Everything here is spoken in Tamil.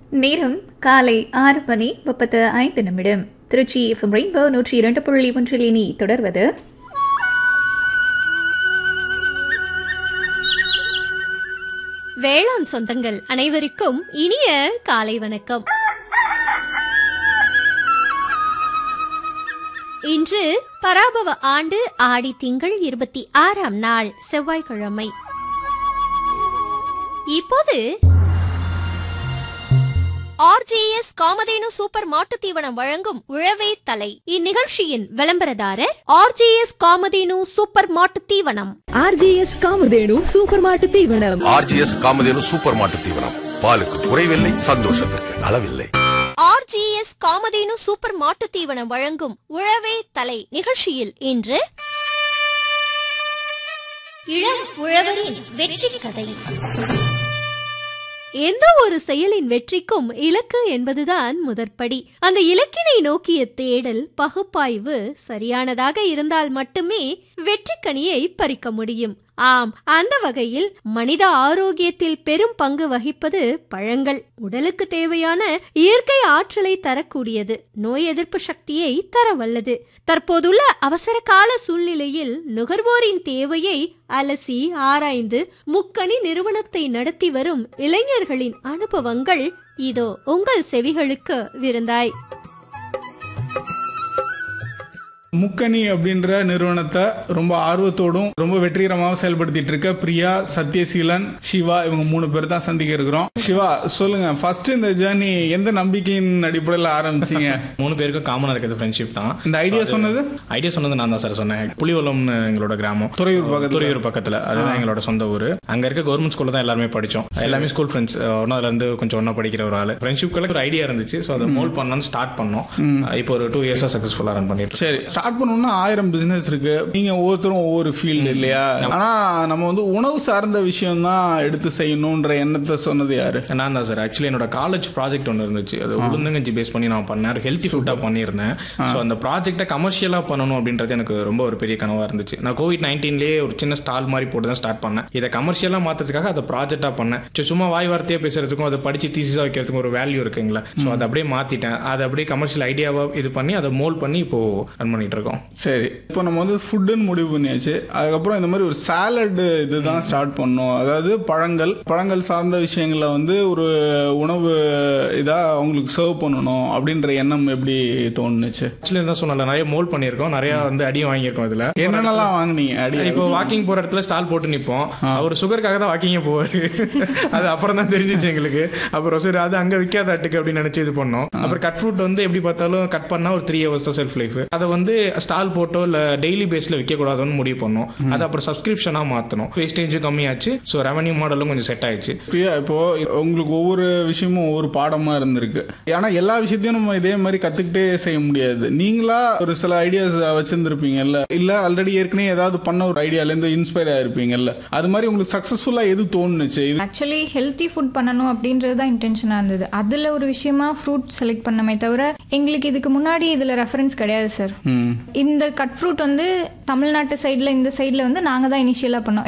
நேரம் காலை ஆறு மணி முப்பத்து ஐந்து நிமிடம் திருச்சி எஃப்எம் ரெயின்போ நூற்றி இரண்டு புள்ளி ஒன்றில் இனி தொடர்வது வேளாண் சொந்தங்கள் அனைவருக்கும் இனிய காலை வணக்கம் இன்று பராபவ ஆண்டு ஆடி திங்கள் இருபத்தி ஆறாம் நாள் செவ்வாய்க்கிழமை இப்போது ஆர்ஜிஎஸ் காமதேனு சூப்பர் மாட்டுத் தீவனம் வழங்கும் உழவே தலை இந்நிகழ்ச்சியின் விளம்பரதாரர் ஆர்ஜிஎஸ் காமதேனு சூப்பர் மாட்டுத் தீவனம் ஆர்ஜிஎஸ் காமதேனு சூப்பர் மாட்டு தீவனம் ஆர்ஜிஎஸ் காமதேனு சூப்பர் மாட்டு தீவனம் பாலுக்கு குறைவில்லை சந்தோஷத்திற்கு அளவில்லை ஆர்ஜிஎஸ் காமதேனு சூப்பர் மாட்டுத் தீவனம் வழங்கும் உழவே தலை நிகழ்ச்சியில் இன்று இளம் உழவரின் வெற்றி கதை எந்த ஒரு செயலின் வெற்றிக்கும் இலக்கு என்பதுதான் முதற்படி அந்த இலக்கினை நோக்கிய தேடல் பகுப்பாய்வு சரியானதாக இருந்தால் மட்டுமே வெற்றி கனியை பறிக்க முடியும் ஆம் அந்த வகையில் மனித ஆரோக்கியத்தில் பெரும் பங்கு வகிப்பது பழங்கள் உடலுக்கு தேவையான இயற்கை ஆற்றலை தரக்கூடியது நோய் எதிர்ப்பு சக்தியை தர வல்லது தற்போதுள்ள அவசர கால சூழ்நிலையில் நுகர்வோரின் தேவையை அலசி ஆராய்ந்து முக்கணி நிறுவனத்தை நடத்தி வரும் இளைஞர்களின் அனுபவங்கள் இதோ உங்கள் செவிகளுக்கு விருந்தாய் முக்கணி அப்படின்ற நிறுவனத்தை ரொம்ப ஆர்வத்தோடும் ரொம்ப வெற்றிகரமாகவும் செயல்படுத்திட்டு இருக்க பிரியா சத்யசீலன் சிவா இவங்க மூணு பேர் தான் சந்திக்க இருக்கிறோம் சிவா சொல்லுங்க ஃபர்ஸ்ட் இந்த ஜேர்னி எந்த நம்பிக்கையின் அடிப்படையில் ஆரம்பிச்சீங்க மூணு பேருக்கும் காமனா இருக்கிறது ஃப்ரெண்ட்ஷிப் தான் இந்த ஐடியா சொன்னது ஐடியா சொன்னது நான் தான் சார் சொன்னேன் புலிவலம்னு எங்களோட கிராமம் துறையூர் பக்கத்துல. துறையூர் பக்கத்துல அதுதான் எங்களோட சொந்த ஊர் அங்க இருக்க கவர்மெண்ட் ஸ்கூல்ல தான் எல்லாருமே படிச்சோம் எல்லாமே ஸ்கூல் ஃப்ரெண்ட்ஸ் ஒன்னால இருந்து கொஞ்சம் ஒன்னா படிக்கிற ஒரு ஆளு ஃப்ரெண்ட்ஷிப்க்குள்ள ஒரு ஐடியா இருந்துச்சு ஸோ அதை மோல் பண்ணலாம்னு ஸ்டார்ட் பண்ணோம் இப்போ ஒரு டூ இயர்ஸா சக்ஸஸ்ஃபுல்லா ரன் பண்ணிட்டு இருக்கோம். சரி ஸ்டார்ட் பண்ணணும்னா ஆயிரம் பிசினஸ் இருக்கு நீங்க ஒவ்வொருத்தரும் ஒவ்வொரு ஃபீல்டு இல்லையா ஆனா நம்ம வந்து உணவு சார்ந்த விஷயம் தான் எடுத்து செய்யணும்ன்ற எண்ணத்தை சொன்னது யாரு நான் தான் சார் ஆக்சுவலி என்னோட காலேஜ் ப்ராஜெக்ட் ஒன்று இருந்துச்சு அது உளுந்தங்கஞ்சி பேஸ் பண்ணி நான் பண்ணேன் ஒரு ஹெல்த்தி ஃபுட்டாக பண்ணியிருந்தேன் ஸோ அந்த ப்ராஜெக்ட்டை கமர்ஷியலாக பண்ணணும் அப்படின்றது எனக்கு ரொம்ப ஒரு பெரிய கனவாக இருந்துச்சு நான் கோவிட் நைன்டீன்லேயே ஒரு சின்ன ஸ்டால் மாதிரி போட்டு தான் ஸ்டார்ட் பண்ணேன் இதை கமர்ஷியலாக மாற்றுறதுக்காக அதை ப்ராஜெக்டாக பண்ணேன் ஸோ சும்மா வாய் வார்த்தையாக பேசுறதுக்கும் அதை படித்து தீசிஸாக வைக்கிறதுக்கும் ஒரு வேல்யூ இருக்குங்களா ஸோ அதை அப்படியே மாற்றிட்டேன் அதை அப்படியே கமர்ஷியல் ஐடியாவாக இது பண்ணி அதை மோல் பண்ணி இப்போ ரன் பண்ணிட்டு இருக்கோம் சரி இப்போ நம்ம வந்து ஃபுட்டுன்னு முடிவு பண்ணியாச்சு அதுக்கப்புறம் இந்த மாதிரி ஒரு சாலட் இதுதான் ஸ்டார்ட் பண்ணோம் அதாவது பழங்கள் பழங்கள் சார்ந்த விஷயங்களை வந்து ஒரு உணவு இதாக அவங்களுக்கு சர்வ் பண்ணணும் அப்படின்ற எண்ணம் எப்படி தோணுச்சு ஆக்சுவலி தான் சொன்னல நிறைய மோல் பண்ணியிருக்கோம் நிறைய வந்து அடியும் வாங்கியிருக்கோம் இதில் என்னென்னலாம் வாங்குனீங்க அடி இப்போ வாக்கிங் போற இடத்துல ஸ்டால் போட்டு நிப்போம் அவர் சுகருக்காக தான் வாக்கிங்கே போவாரு அது அப்புறம் தான் தெரிஞ்சிச்சு எங்களுக்கு அப்புறம் சரி அது அங்க விற்காத அட்டுக்கு அப்படின்னு நினைச்சு இது பண்ணோம் அப்புறம் கட் ஃப்ரூட் வந்து எப்படி பார்த்தாலும் கட் பண்ணா ஒரு த்ரீ ஹவர்ஸ் தான் செல்ஃப் லைஃப் அதை வந்து ஸ்டால் போட்டோ இல்ல டெய்லி பேஸ்ல விற்க கூடாதுன்னு முடிவு பண்ணோம் அது அப்புறம் சப்ஸ்கிரிப்ஷனா மாத்தணும் வேஸ்டேஜும் கம்மியாச்சு ஸோ ரெவன்யூ மாடலும் கொஞ்சம் செட் ஆயிடுச்சு பிரியா இப்போ உங்களுக்கு ஒவ்வொரு விஷயமும் ஒவ்வொரு பாடமா இருந்திருக்கு ஆனா எல்லா விஷயத்தையும் நம்ம இதே மாதிரி கத்துக்கிட்டே செய்ய முடியாது நீங்களா ஒரு சில ஐடியாஸ் வச்சிருந்திருப்பீங்கல்ல இல்ல ஆல்ரெடி ஏற்கனவே ஏதாவது பண்ண ஒரு ஐடியால இருந்து இன்ஸ்பயர் ஆயிருப்பீங்கல்ல அது மாதிரி உங்களுக்கு சக்சஸ்ஃபுல்லா எது தோணுச்சு இது ஆக்சுவலி ஹெல்த்தி ஃபுட் பண்ணணும் அப்படின்றது தான் இன்டென்ஷனாக இருந்தது அதில் ஒரு விஷயமா ஃப்ரூட் செலக்ட் பண்ணமே தவிர எங்களுக்கு இதுக்கு முன்னாடி இதில் ரெஃபரன்ஸ் கிடையாது சார் ம். இந்த கட் ஃப்ரூட் வந்து தமிழ்நாட்டு சைடில் இந்த சைடில் வந்து நாங்கள் தான் இனிஷியலாக பண்ணோம்